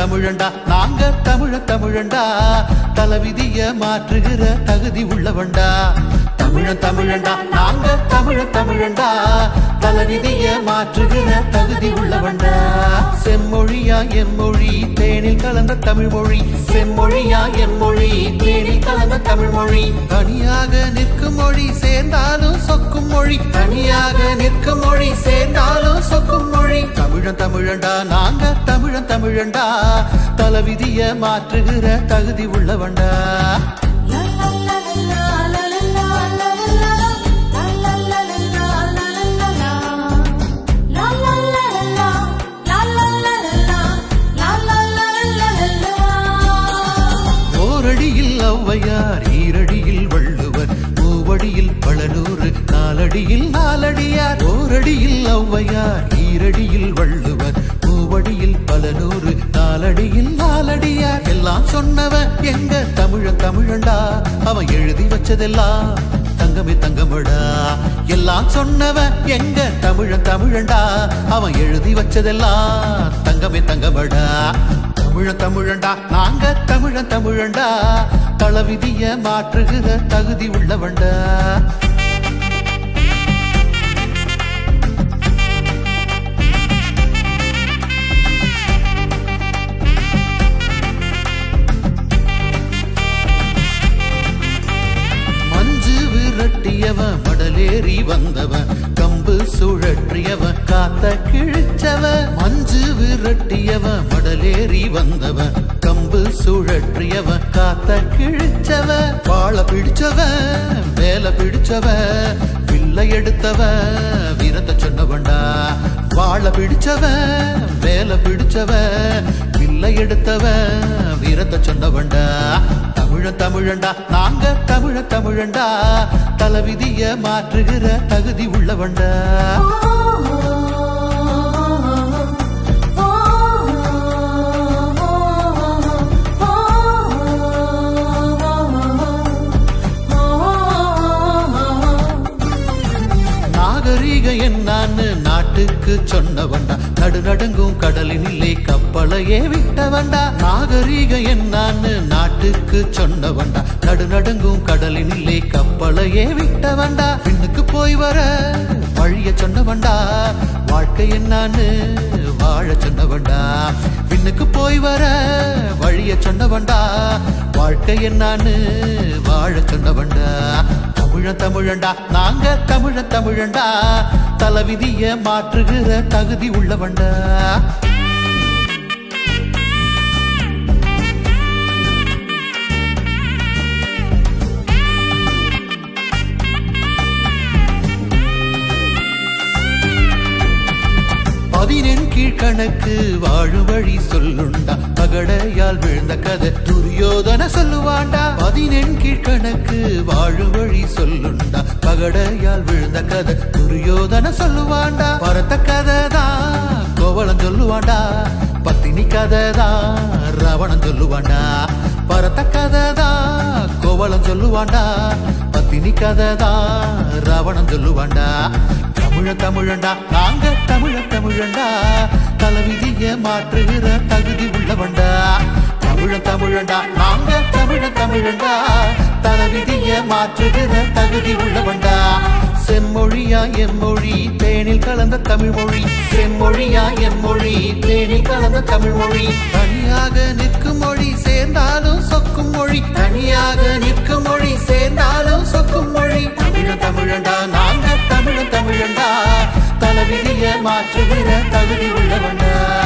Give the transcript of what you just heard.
தமிழண்டா நாங்க தமிழ தமிழண்டா தலைவிதிய மாற்றுகிற தகுதி உள்ளவண்டா தமிழ தமிழண்டா நாங்க தமிழ தமிழண்டா தலைவிதிய மாற்றுகிற தகுதி உள்ளவண்டா செம்மொழியா எம்மொழி தேனில் கலந்த தமிழ் மொழி செம்மொழியா எம்மொழி தேனில் கலந்த தமிழ் மொழி தனியாக நிற்கும் மொழி சேர்ந்தாலும் சொக்கும் மொழி தனியாக நிற்கும் மொழி சேர்ந்தாலும் சொக்கும் மொழி தமிழன் தமிழண்டா நாங்க தமிழன் தமிழண்டா தலைவிதிய மாற்றுகிற தகுதி உள்ளவண்டா ஓரடியில் ஔவையார் ஈரடியில் வள்ளுவர் மூவடியில் பழநூறு நாலடியில் நாலடியார் ஓரடியில் ஔவையார் ஈரடியில் வள்ளுவர் மூவடியில் பலநூறு நாலடியில் நாலடியார் எல்லாம் சொன்னவன் எங்க தமிழன் தமிழண்டா அவன் எழுதி வச்சதெல்லாம் தங்கமே தங்கமடா எல்லாம் சொன்னவன் எங்க தமிழன் தமிழண்டா அவன் எழுதி வச்சதெல்லாம் தங்கமே தங்கமடா தமிழ தமிழண்டா நாங்க தமிழ தமிழண்டா தளவிதிய மாற்றுகிற தகுதி உள்ளவண்டா மஞ்சு விரட்டியவன் மடலேறி வந்தவன் கம்பு சுழற்றியவன் காத்த கிழிச்சவன் மஞ்சு விரட்டியவன் மடலேறி வந்தவன் கம்பு சுழற்றியவன் காத்த கிழிச்சவன் வாழ பிடிச்சவன் வேலை பிடிச்சவன் வில்லை எடுத்தவன் வீரத்தை சொன்னவன்டா வாழ பிடிச்சவன் வேலை பிடிச்சவன் வில்லை எடுத்தவன் வீரத்தை சொன்னவன்டா தமிழ தமிழண்டா நாங்க தமிழ தமிழண்டா தலைவிதிய மாற்றுகிற தகுதி உள்ளவண்டா நாகரீக என்னான்னு நாட்டுக்கு சொன்னவன்டா நடுநடுங்கும் கடலினிலே கப்பலையே விட்டவன்டா நாகரீக என்னான்னு நாட்டுக்கு சொன்னவன்டா நடுநடுங்கும் கடலினிலே கப்பலையே விட்டவன்டா விண்ணுக்கு போய் வர வழிய சொன்னவன்டா வாழ்க்கை என்னான்னு வாழ சொன்னவன்டா விண்ணுக்கு போய் வர வழிய சொன்னவன்டா வாழ்க்கை என்னான்னு வாழ சொன்னவன்டா தமிழ தமிழண்டா நாங்க தமிழ தமிழண்டா தலைவிதிய மாற்றுகிற தகுதி உள்ளவண்டா பதினெண் கீழ்கணக்கு வாழும் வழி சொல்லுண்டா பகடையால் விழுந்த கதை துரியோதன சொல்லுவாண்டா பதினெண் கீழ்கணக்கு வாழும் வழி சொல்லுண்டா பகடையால் விழுந்த கதை துரியோதன சொல்லுவாண்டா பரத்த கதை தான் கோவலன் சொல்லுவாண்டா பத்தினி கதை தான் ராவணன் சொல்லுவாண்டா பரத்த கதை தான் கோவலன் சொல்லுவாண்டா பத்தினி கதை தான் ராவணன் சொல்லுவாண்டா தமிழ தமிழண்டா நாங்க தமிழ தமிழண்டா தலைவிதிய மாற்றுகிற தகுதி உள்ளவண்டா தமிழ தமிழண்டா நாங்க தமிழ தமிழண்டா தலைவிதிய மாற்றுகிற தகுதி உள்ளவண்டா செம்மொழியா எம்மொழி தேனில் கலந்த தமிழ் மொழி செம்மொழியா எம்மொழி தேனில் கலந்த தமிழ் மொழி தனியாக நிற்கும் மொழி சேர்ந்தாலும் சொக்கும் மொழி தனியாக நிற்கும் மொழி சேர்ந்தாலும் சொக்கும் மொழி தமிழ தமிழண்டா நாங்க தமிழ தமிழண்டா தலைவிதிய மாற்றுகிற தகுதி உள்ளவண்டா